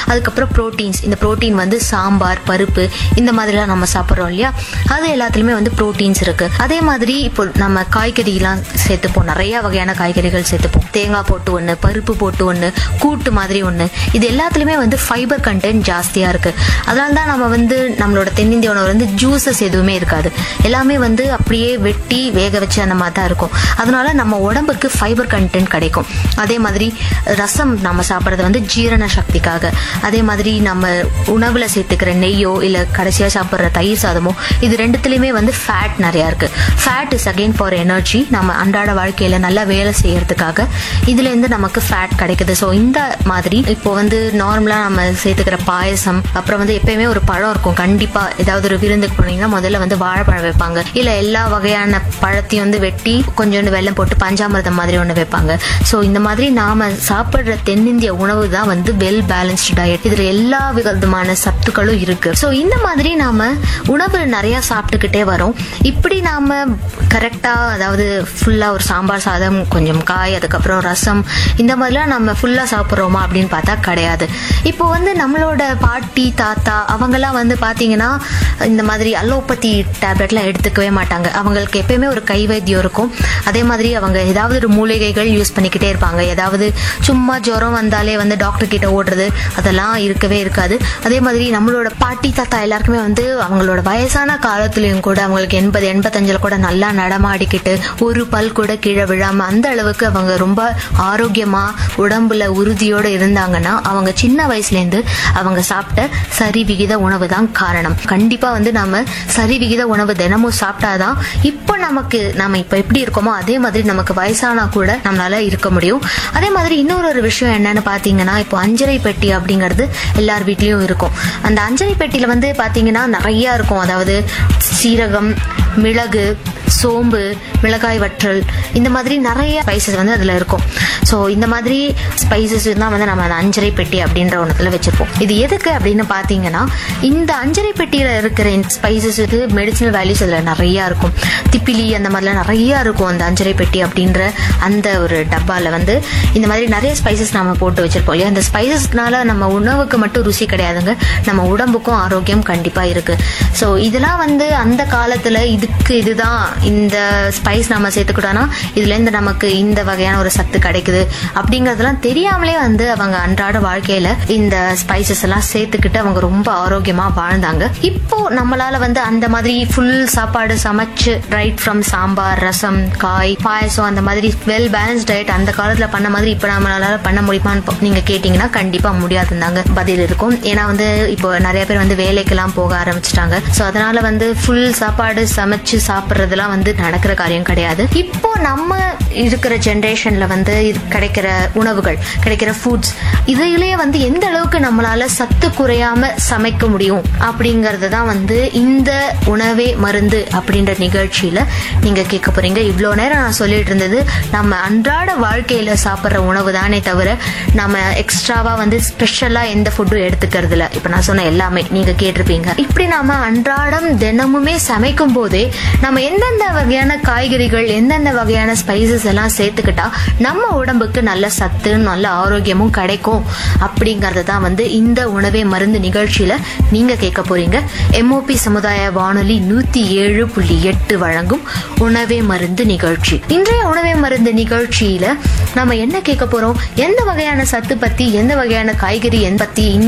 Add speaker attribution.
Speaker 1: அதுக்கப்புறம் ப்ரோட்டீன்ஸ் இந்த ப்ரோட்டீன் வந்து சாம்பார் பருப்பு இந்த மாதிரிலாம் நம்ம சாப்பிட்றோம் இல்லையா அது எல்லாத்துலயுமே வந்து ப்ரோட்டீன்ஸ் இருக்கு அதே மாதிரி இப்போ நம்ம காய்கறிலாம் சேர்த்துப்போம் நிறைய வகையான காய்கறிகள் சேர்த்துப்போம் தேங்காய் போட்டு ஒன்று பருப்பு போட்டு ஒன்று கூட்டு மாதிரி ஒன்று இது எல்லாத்துலயுமே வந்து ஃபைபர் கண்டென்ட் ஜாஸ்தியா இருக்கு அதனால தான் நம்ம வந்து நம்மளோட தென்னிந்திய உணவு வந்து ஜூசஸ் எதுவுமே இருக்காது எல்லாமே வந்து அப்படியே வெட்டி வேக வச்சு அந்த மாதிரி தான் இருக்கும் அதனால நம்ம உடம்புக்கு ஃபைபர் கண்டென்ட் கிடைக்கும் அதே மாதிரி ரசம் நம்ம சாப்பிட்றது வந்து ஜீரண சக்திக்காக அதே மாதிரி நம்ம உணவுல சேர்த்துக்கிற நெய்யோ இல்ல கடைசியா சாப்பிட்ற தயிர் சாதமோ இது ரெண்டுத்துலயுமே வந்து ஃபேட் நிறைய இருக்கு fat is again for energy நம்ம அன்றாட வாழ்க்கையில நல்லா வேலை செய்யறதுக்காக இதுல இருந்து நமக்கு ஃபேட் கிடைக்குது ஸோ இந்த மாதிரி இப்போ வந்து நார்மலா நம்ம சேர்த்துக்கிற பாயசம் அப்புறம் வந்து எப்பயுமே ஒரு பழம் இருக்கும் கண்டிப்பா ஏதாவது ஒரு விருந்துக்கு போனீங்கன்னா முதல்ல வந்து வாழைப்பழம் வைப்பாங்க இல்ல எல்லா வகையான பழத்தையும் வந்து வெட்டி கொஞ்சோண்டு வெல்லம் போட்டு பஞ்சாமிர்தம் மாதிரி ஒன்று வைப்பாங்க ஸோ இந்த மாதிரி நாம சாப்பிடுற தென்னிந்திய உணவு தான் வந்து வெல் பேலன்ஸ்டு டயட் இதுல எல்லா விதமான சத்துக்களும் இருக்கு ஸோ இந்த மாதிரி நாம உணவு நிறைய சாப்பிட்டுக்கிட்டே வரோம் இப்படி நாம கரெக்டா அதாவது ஃபுல்லா ஒரு சாம்பார் சாதம் கொஞ்சம் காய் அதுக்கப்புறம் ரசம் இந்த மாதிரிலாம் நம்ம ஃபுல்லா சாப்பிட்றோமா அப்படின்னு பார்த்தா கிடையாது இப்போ வந்து நம்மளோட பாட்டி தாத்தா அவங்கெல்லாம் வந்து பாத்தீங்கன்னா இந்த மாதிரி அலோபதி டேப்லெட்லாம் எடுத்துக்கவே மாட்டாங்க அவங்களுக்கு எப்பயுமே ஒரு கை வைத்தியம் இருக்கும் அதே மாதிரி அவங்க ஏதாவது ஒரு மூலிகைகள் யூஸ் பண்ணிக்கிட்டே இருப்பாங்க ஏதாவது சும்மா ஜுரம் வந்தாலே வந்து டாக்டர் கிட்ட ஓடுறது அதெல்லாம் இருக்கவே இருக்காது அதே மாதிரி நம்மளோட பாட்டி தாத்தா எல்லாருக்குமே வந்து அவங்களோட வயசான காலத்துலயும் கூட அவங்களுக்கு எண்பது எண்பத்தஞ்சுல கூட நல்லா நடமாடிக்கிட்டு ஒரு பல் கூட கீழே விழாம அந்த அளவுக்கு அவங்க ரொம்ப ஆரோக்கியமா உடம்புல உறுதியோட இருந்தாங்கன்னா அவங்க சின்ன வயசுல இருந்து அவங்க சாப்பிட்ட சரி விகித உணவு தான் காரணம் கண்டிப்பா வந்து நாம சரி விகித உணவு தினமும் சாப்பிட்டாதான் இப்போ நமக்கு நாம இப்ப எப்படி இருக்கோமோ அதே மாதிரி நமக்கு வயசானா கூட நம்மளால இருக்க முடியும் அதே மாதிரி இன்னொரு ஒரு விஷயம் என்னன்னு பாத்தீங்கன்னா இப்போ அஞ்சரை பெட்டி அப்படிங்கிறது எல்லார் வீட்லயும் இருக்கும் அந்த அஞ்சரை பெட்டியில வந்து பாத்தீங்கன்னா நிறைய இருக்கும் அதாவது சீரகம் மிளகு சோம்பு மிளகாய் வற்றல் இந்த மாதிரி நிறைய ஸ்பைசஸ் வந்து அதுல இருக்கும் ஸோ இந்த மாதிரி ஸ்பைசஸ் தான் வந்து நம்ம அந்த அஞ்சரை பெட்டி அப்படின்ற ஒன்றத்துல வச்சிருப்போம் இது எதுக்கு அப்படின்னு பாத்தீங்கன்னா இந்த அஞ்சரை பெட்டியில இருக்கிற ஸ்பைசஸ் இது மெடிசினல் வேல்யூஸ் அதுல நிறைய இருக்கும் திப்பிலி அந்த மாதிரிலாம் நிறைய இருக்கும் அந்த அஞ்சரை பெட்டி அப்படின்ற அந்த ஒரு டப்பால வந்து இந்த மாதிரி நிறைய ஸ்பைசஸ் நம்ம போட்டு வச்சிருப்போம் இல்லையா அந்த ஸ்பைசஸ்னால நம்ம உணவுக்கு மட்டும் ருசி கிடையாதுங்க நம்ம உடம்புக்கும் ஆரோக்கியம் கண்டிப்பா இருக்கு ஸோ இதெல்லாம் வந்து அந்த காலத்துல இதுக்கு இதுதான் இந்த ஸ்பைஸ் நம்ம சேர்த்துக்கிட்டோம்னா இதுல இருந்து நமக்கு இந்த வகையான ஒரு சத்து கிடைக்குது அப்படிங்கறதெல்லாம் தெரியாமலே வந்து அவங்க அன்றாட வாழ்க்கையில இந்த ஸ்பைசஸ் எல்லாம் சேர்த்துக்கிட்டு அவங்க ரொம்ப ஆரோக்கியமா வாழ்ந்தாங்க இப்போ நம்மளால வந்து அந்த மாதிரி ஃபுல் சாப்பாடு சமைச்சு ரைட் ஃப்ரம் சாம்பார் ரசம் காய் பாயசம் அந்த மாதிரி வெல் பேலன்ஸ் டயட் அந்த காலத்துல பண்ண மாதிரி இப்ப நம்மளால பண்ண முடியுமான்னு ப- நீங்க கேட்டீங்கன்னா கண்டிப்பா முடியாதுந்தாங்க பதில் இருக்கும் ஏன்னா வந்து இப்போ நிறைய பேர் வந்து வேலைக்கெல்லாம் போக ஆரம்பிச்சிட்டாங்க சோ அதனால வந்து ஃபுல் சாப்பாடு சமைச்சு சாப்பிடுறதுலாம் வந்து நடக்கிற காரியம் கிடையாது இப்போ நம்ம இருக்கிற ஜென்ரேஷன்ல வந்து இது கிடைக்கிற உணவுகள் கிடைக்கிற ஃபுட்ஸ் இதுலயே வந்து எந்த அளவுக்கு நம்மளால சத்து குறையாம சமைக்க முடியும் அப்படிங்கறது தான் வந்து இந்த உணவே மருந்து அப்படின்ற நிகழ்ச்சியில நீங்க கேட்க போறீங்க இவ்வளோ நேரம் நான் சொல்லிட்டு இருந்தது நம்ம அன்றாட வாழ்க்கையில சாப்பிட்ற உணவு தானே தவிர நம்ம எக்ஸ்ட்ராவா வந்து ஸ்பெஷலா எந்த ஃபுட்டும் எடுத்துக்கிறது இல்ல இப்ப நான் சொன்ன எல்லாமே நீங்க கேட்டிருப்பீங்க இப்படி நாம அன்றாடம் தினமுமே சமைக்கும் போதே நம்ம எந்தெந்த வகையான காய்கறிகள் எந்தெந்த வகையான ஸ்பைசஸ் எல்லாம் சேர்த்துக்கிட்டா நம்ம உடம்புக்கு நல்ல சத்து நல்ல ஆரோக்கியமும் கிடைக்கும் அப்படிங்கறது தான் வந்து இந்த உணவே மருந்து நிகழ்ச்சியில நீங்க கேட்க போறீங்க எம்ஓபி சமுதாய வானொலி நூத்தி ஏழு புள்ளி எட்டு வழங்கும் உணவே மருந்து நிகழ்ச்சி இன்றைய உணவே மருந்து நிகழ்ச்சியில நம்ம என்ன கேட்க போறோம் எந்த வகையான சத்து பத்தி எந்த வகையான காய்கறி என் பத்தி